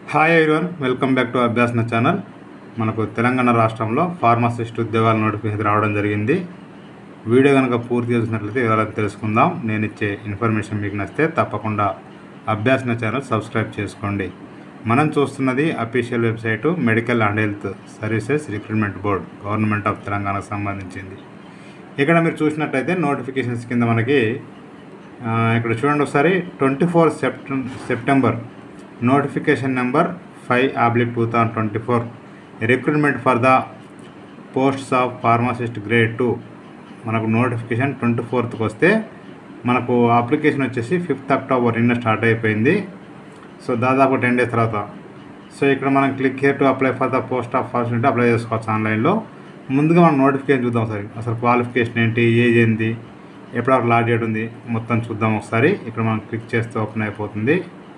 Hi everyone welcome back to Abhyasana channel మనకు తెలంగాణ రాష్ట్రంలో pharmacist ఉద్యోగాల నోటిఫికేషన్ రావడం జరిగింది వీడియో కనుక పూర్తి చేసినట్లయితే వివరాలు తెలుసుకుందాం నేను ఇచ్చే ఇన్ఫర్మేషన్ మీకు నచ్చితే తప్పకుండా అభ్యాసన ఛానల్ సబ్స్క్రైబ్ చేసుకోండి మనం చూస్తున్నది official website medical and health services recruitment board government of తెలంగాణకు సంబంధించింది ఇక్కడ మీరు చూసినట్లయితే నోటిఫికేషన్స్ కింద మనకి ఆ, ఇక్కడ చూడండి ఒకసారి ట్వంటీ ఫోర్ సెప్టెం September notification number five oblique two thousand twenty four recruitment for the posts of pharmacist grade two మనకు నోటిఫికేషన్ ట్వంటీ ఫోర్త్కి వస్తే మనకు అప్లికేషన్ వచ్చేసి ఫిఫ్త్ అక్టోబర్ నిన్న స్టార్ట్ అయిపోయింది సో దాదాపు టెన్ డేస్ తర్వాత సో ఇక్కడ మనం click here to apply for the post of pharmacist apply చేసుకోవచ్చు ఆన్లైన్లో ముందుగా మనం నోటిఫికేషన్ చూద్దాం ఒకసారి అసలు క్వాలిఫికేషన్ ఏంటి ఏజ్ ఏంటి ఎప్పటివరకు లాస్ట్ డేట్ ఉంది మొత్తం చూద్దాం ఒకసారి ఇక్కడ మనం క్లిక్ చేస్తే ఓపెన్ అయిపోతుంది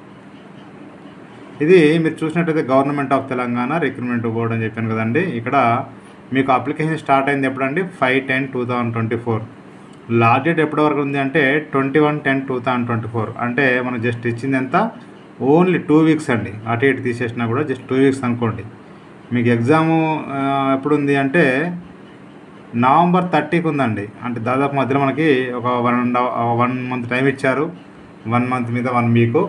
ఇది మీరు చూసినట్టయితే government of Telangana recruitment board అని చెప్పాను కదండి ఇక్కడ మీకు అప్లికేషన్ స్టార్ట్ అయింది ఎప్పుడండి five ten two thousand twenty four last date ఎప్పటి వరకు ఉంది అంటే twenty one ten two thousand twenty four అంటే మనం జస్ట్ ఇచ్చింది ఎంత ఓన్లీ టూ వీక్స్ అండి అటు ఇటు తీసేసినా కూడా జస్ట్ టూ వీక్స్ అనుకోండి మీకు ఎగ్జాము ఆ, ఎప్పుడు ఉంది అంటే నవంబర్ థర్టీకి ఉందండి అంటే దాదాపు మధ్యలో మనకి ఒక one and one month time ఇచ్చారు వన్ మంత్ మీద one week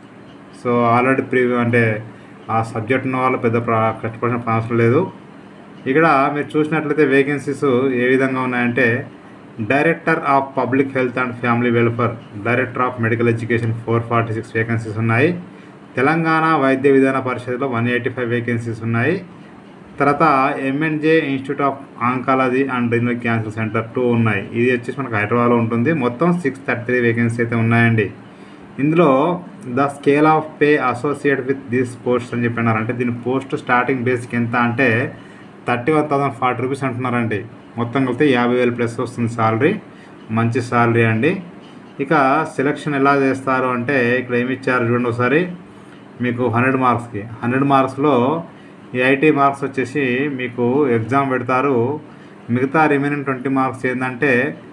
so already pre అంటే ఆ సబ్జెక్ట్ ఉన్న వాళ్ళు పెద్ద ప్ర కష్టపడిన అవసరం లేదు ఇక్కడ మీరు చూసినట్లయితే వేకెన్సీస్ ఏ విధంగా ఉన్నాయంటే director of public health and family welfare director of medical education four forty six vacancies ఉన్నాయి తెలంగాణ వైద్య విధాన పరిషత్లో వన్ ఎయిటీ ఫైవ్ వేకెన్సీస్ ఉన్నాయి తర్వాత MNJ institute of oncology and renal cancer centre two ఉన్నాయి ఇది వచ్చేసి మనకు హైదరాబాద్లో ఉంటుంది మొత్తం సిక్స్ థర్టీ త్రీ వేకెన్సీ అయితే ఉన్నాయండి ఇందులో the scale of pay associate with this post అని చెప్పినారు అంటే దీని పోస్ట్ స్టార్టింగ్ బేసిక్ ఎంత అంటే thirty one thousand forty rupees అంటున్నారండి మొత్తం కలిపితే యాభై వేలు ప్లస్ వస్తుంది సాలరీ మంచి సాలరీ అండి ఇక సెలక్షన్ ఎలా చేస్తారు అంటే ఇక్కడ ఏమి ఇచ్చారు చూడండి ఒకసారి మీకు హండ్రెడ్ మార్క్స్కి హండ్రెడ్ మార్క్స్లో ఈ ఐటీ మార్క్స్ వచ్చేసి మీకు ఎగ్జామ్ పెడతారు మిగతా రిమైనింగ్ ట్వంటీ మార్క్స్ ఏంటంటే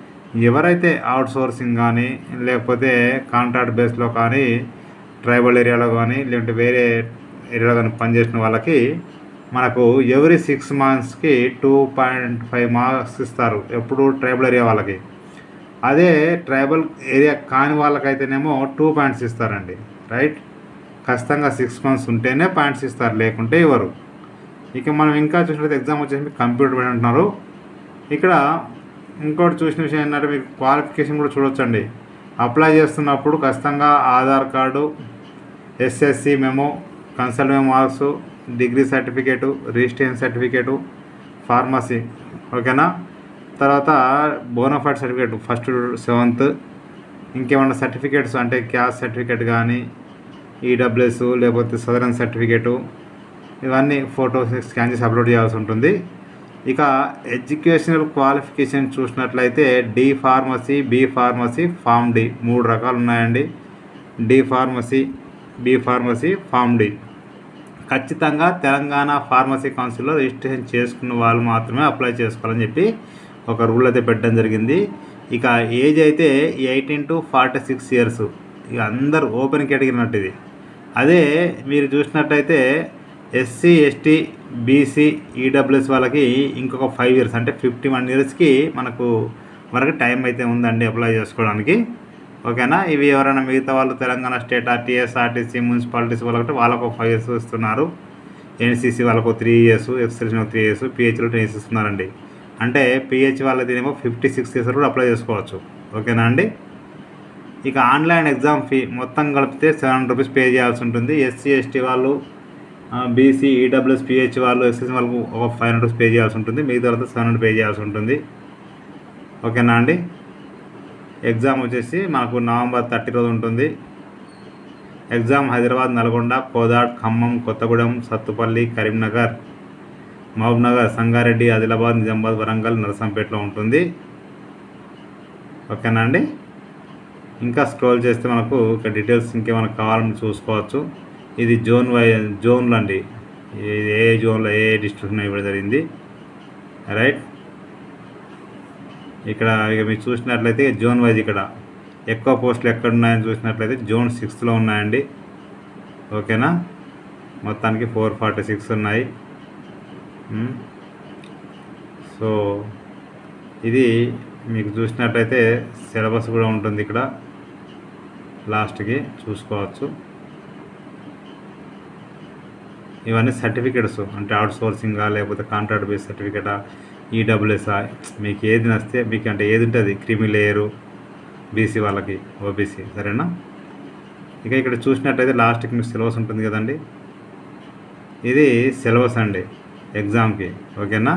ఎవరైతే అవుట్ సోర్సింగ్ కానీ లేకపోతే కాంట్రాక్ట్ బేస్లో కానీ ట్రైబల్ ఏరియాలో కానీ లేదంటే వేరే ఏరియాలో కానీ పనిచేసిన వాళ్ళకి మనకు ఎవరీ సిక్స్ మంత్స్కి టూ పాయింట్ ఫైవ్ మార్క్స్ ఇస్తారు ఎప్పుడు ట్రైబల్ ఏరియా వాళ్ళకి అదే ట్రైబల్ ఏరియా కాని వాళ్ళకైతేనేమో టూ పాయింట్స్ ఇస్తారండి రైట్ ఖచ్చితంగా సిక్స్ మంత్స్ ఉంటేనే పాయింట్స్ ఇస్తారు లేకుంటే ఇవ్వరు ఇక మనం ఇంకా చూసినట్లయితే ఎగ్జామ్ వచ్చేసి కంప్యూటర్ మీద అంటున్నారు ఇక్కడ ఇంకోటి చూసిన విషయం ఏంటంటే మీకు క్వాలిఫికేషన్ కూడా చూడొచ్చండి అప్లై చేస్తున్నప్పుడు ఖచ్చితంగా Aadhaar card SSC memo consult memo marks degree certificate registration certificate pharmacy ఓకేనా తర్వాత బోనఫైడ్ సర్టిఫికేట్ ఫస్ట్ సెవెంత్ ఇంకేమన్నా సర్టిఫికేట్స్ అంటే క్యాస్ట్ సర్టిఫికేట్ కానీ ఈడబ్ల్యూఎస్ లేకపోతే సదరన్ సర్టిఫికేటు ఇవన్నీ ఫోటోస్ స్కాన్ చేసి అప్లోడ్ చేయాల్సి ఉంటుంది ఇక ఎడ్యుకేషనల్ క్వాలిఫికేషన్ చూసినట్లయితే D pharmacy B pharmacy pharm D మూడు రకాలు ఉన్నాయండి D pharmacy B pharmacy pharm D ఖచ్చితంగా తెలంగాణ ఫార్మసీ కౌన్సిల్లో రిజిస్ట్రేషన్ చేసుకున్న వాళ్ళు మాత్రమే అప్లై చేసుకోవాలని చెప్పి ఒక రూల్ అయితే పెట్టడం జరిగింది ఇక ఏజ్ అయితే eighteen to forty six years ఇక అందరు ఓపెన్ కేటగిరీ అన్నట్టు ఇది అదే మీరు చూసినట్టయితే ఎస్సీ ఎస్టీ బీసీ ఈడబ్ల్యూఎస్ వాళ్ళకి ఇంకొక ఫైవ్ ఇయర్స్ అంటే ఫిఫ్టీ వన్ ఇయర్స్కి మనకు వరకు టైం అయితే ఉందండి అప్లై చేసుకోవడానికి ఓకేనా ఇవి ఎవరైనా మిగతా వాళ్ళు Telangana state RTS RTC municipalities వాళ్ళకి వాళ్ళకు ఫైవ్ ఇయర్స్ ఇస్తున్నారు ఎన్సీసీ వాళ్ళకు three years XLC three years పిహెచ్లో టెన్ ఇయర్స్ ఇస్తున్నారండి అంటే పిహెచ్ వాళ్ళదినేమో ఫిఫ్టీ సిక్స్ ఇయర్స్ కూడా అప్లై చేసుకోవచ్చు ఓకేనా అండి ఇక ఆన్లైన్ ఎగ్జామ్ ఫీ మొత్తం కలిపితే సెవెన్ హండ్రెడ్ రూపీస్ పే చేయాల్సి ఉంటుంది ఎస్సీ ఎస్టీ వాళ్ళు బీసీ ఈడబ్ల్యూఎస్ పిహెచ్ వాళ్ళు ఎస్ఎస్సీ వాళ్ళకు ఒక ఫైవ్ హండ్రెడ్ రూపీస్ పే చేయాల్సి ఉంటుంది మిగతా వాళ్ళతో సెవెన్ హండ్రెడ్ పే చేయాల్సి ఉంటుంది ఓకేనా అండి ఎగ్జామ్ వచ్చేసి మనకు నవంబర్ థర్టీ రోజు ఉంటుంది ఎగ్జామ్ హైదరాబాద్ నల్గొండ కోదాడ్ ఖమ్మం కొత్తగూడెం సత్తుపల్లి కరీంనగర్ మహబూబ్నగర్ సంగారెడ్డి ఆదిలాబాద్ నిజామాబాద్ వరంగల్ నరసంపేటలో ఉంటుంది ఓకేనా అండి ఇంకా స్క్రోల్ చేస్తే మనకు ఇక్కడ డీటెయిల్స్ ఇంకేమైనా కావాలని చూసుకోవచ్చు ఇది జోన్ వై జోన్లు అండి ఇది ఏ జోన్లో ఏ డిస్ట్రిక్ట్ ఇవ్వడం జరిగింది రైట్ ఇక్కడ ఇక మీరు చూసినట్లయితే జోన్ వైజ్ ఇక్కడ ఎక్కువ పోస్టులు ఎక్కడ ఉన్నాయని చూసినట్లయితే జోన్ సిక్స్త్లో ఉన్నాయండి ఓకేనా మొత్తానికి ఫోర్ ఫార్టీ సిక్స్ ఉన్నాయి మ్. సో ఇది మీకు చూసినట్టయితే సిలబస్ కూడా ఉంటుంది ఇక్కడ లాస్ట్కి చూసుకోవచ్చు ఇవన్నీ సర్టిఫికెట్స్ అంటే అవుట్ సోర్సింగా లేకపోతే కాంట్రాక్ట్ బేస్ సర్టిఫికేటా ఈడబ్ల్యూఎస్ఆ మీకు ఏది నస్తే మీకు అంటే ఏది ఉంటుంది క్రిమి లేయరు బీసీ వాళ్ళకి ఓబీసీ సరేనా ఇక ఇక్కడ చూసినట్టయితే లాస్ట్కి మీకు సిలబస్ ఉంటుంది కదండి ఇది సిలబస్ అండి ఎగ్జామ్కి ఓకేనా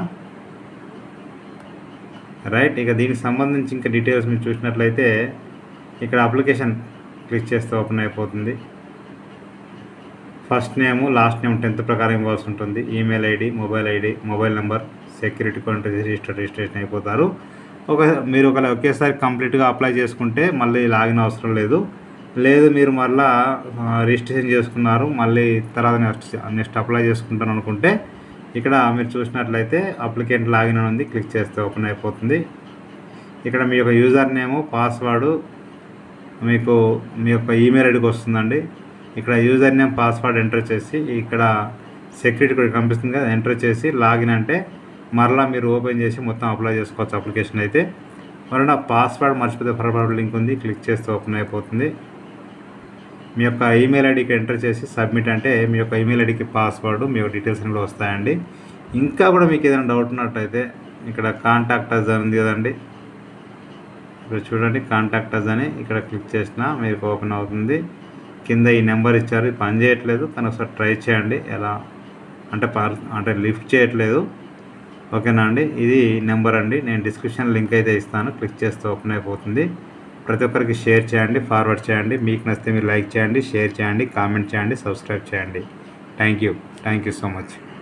రైట్ ఇక దీనికి సంబంధించి ఇంకా డీటెయిల్స్ మీరు చూసినట్లయితే ఇక్కడ అప్లికేషన్ క్లిక్ చేస్తే ఓపెన్ అయిపోతుంది first name last name tenth ప్రకారం ఇవ్వాల్సి ఉంటుంది email ID mobile ID mobile number security కొంటే రిజిస్టర్ రిజిస్ట్రేషన్ అయిపోతారు ఒక మీరు ఒక ఒకేసారి కంప్లీట్గా అప్లై చేసుకుంటే మళ్ళీ లాగిన్ అవసరం లేదు లేదు మీరు మళ్ళా ఆ, రిజిస్ట్రేషన్ చేసుకున్నారు మళ్ళీ తర్వాత నెక్స్ట్ నెక్స్ట్ అప్లై చేసుకుంటాను అనుకుంటే ఇక్కడ మీరు చూసినట్లయితే అప్లికెంట్ లాగిన్ అని ఉంది క్లిక్ చేస్తే ఓపెన్ అయిపోతుంది ఇక్కడ మీ యొక్క యూజర్ నేము పాస్వర్డ్ మీకు మీ యొక్క ఈమెయిల్ ఐడికి వస్తుందండి ఇక్కడ యూజర్ నేమ్ పాస్వర్డ్ ఎంటర్ చేసి ఇక్కడ సెక్యూరిటీ కూడా కనిపిస్తుంది కదా ఎంటర్ చేసి లాగిన్ అంటే మరలా మీరు ఓపెన్ చేసి మొత్తం అప్లై చేసుకోవచ్చు అప్లికేషన్ అయితే మరలా పాస్వర్డ్ మర్చిపోతే ఫర్వర్డ్ లింక్ ఉంది క్లిక్ చేస్తే ఓపెన్ అయిపోతుంది మీ యొక్క ఈమెయిల్ ఐడికి ఎంటర్ చేసి సబ్మిట్ అంటే మీ యొక్క ఈమెయిల్ ఐడికి పాస్వర్డ్ మీ యొక్క డీటెయిల్స్ అన్ని కూడా వస్తాయండి ఇంకా కూడా మీకు ఏదైనా డౌట్ ఉన్నట్టయితే ఇక్కడ కాంటాక్ట్ అస్ అని ఉంది కదండి ఇక్కడ చూడండి కాంటాక్ట్ అస్ అని ఇక్కడ క్లిక్ చేసినా మీకు ఓపెన్ అవుతుంది కింద ఈ నెంబర్ ఇచ్చారు ఇది పని చేయట్లేదు కానీ ఒకసారి ట్రై చేయండి ఎలా అంటే పార్ అంటే లిఫ్ట్ చేయట్లేదు ఓకేనా అండి ఇది నెంబర్ అండి నేను డిస్క్రిప్షన్ లింక్ అయితే ఇస్తాను క్లిక్ చేస్తే ఓపెన్ అయిపోతుంది ప్రతి ఒక్కరికి షేర్ చేయండి ఫార్వర్డ్ చేయండి మీకు నచ్చితే మీరు లైక్ చేయండి షేర్ చేయండి కామెంట్ చేయండి సబ్స్క్రైబ్ చేయండి thank you thank you so much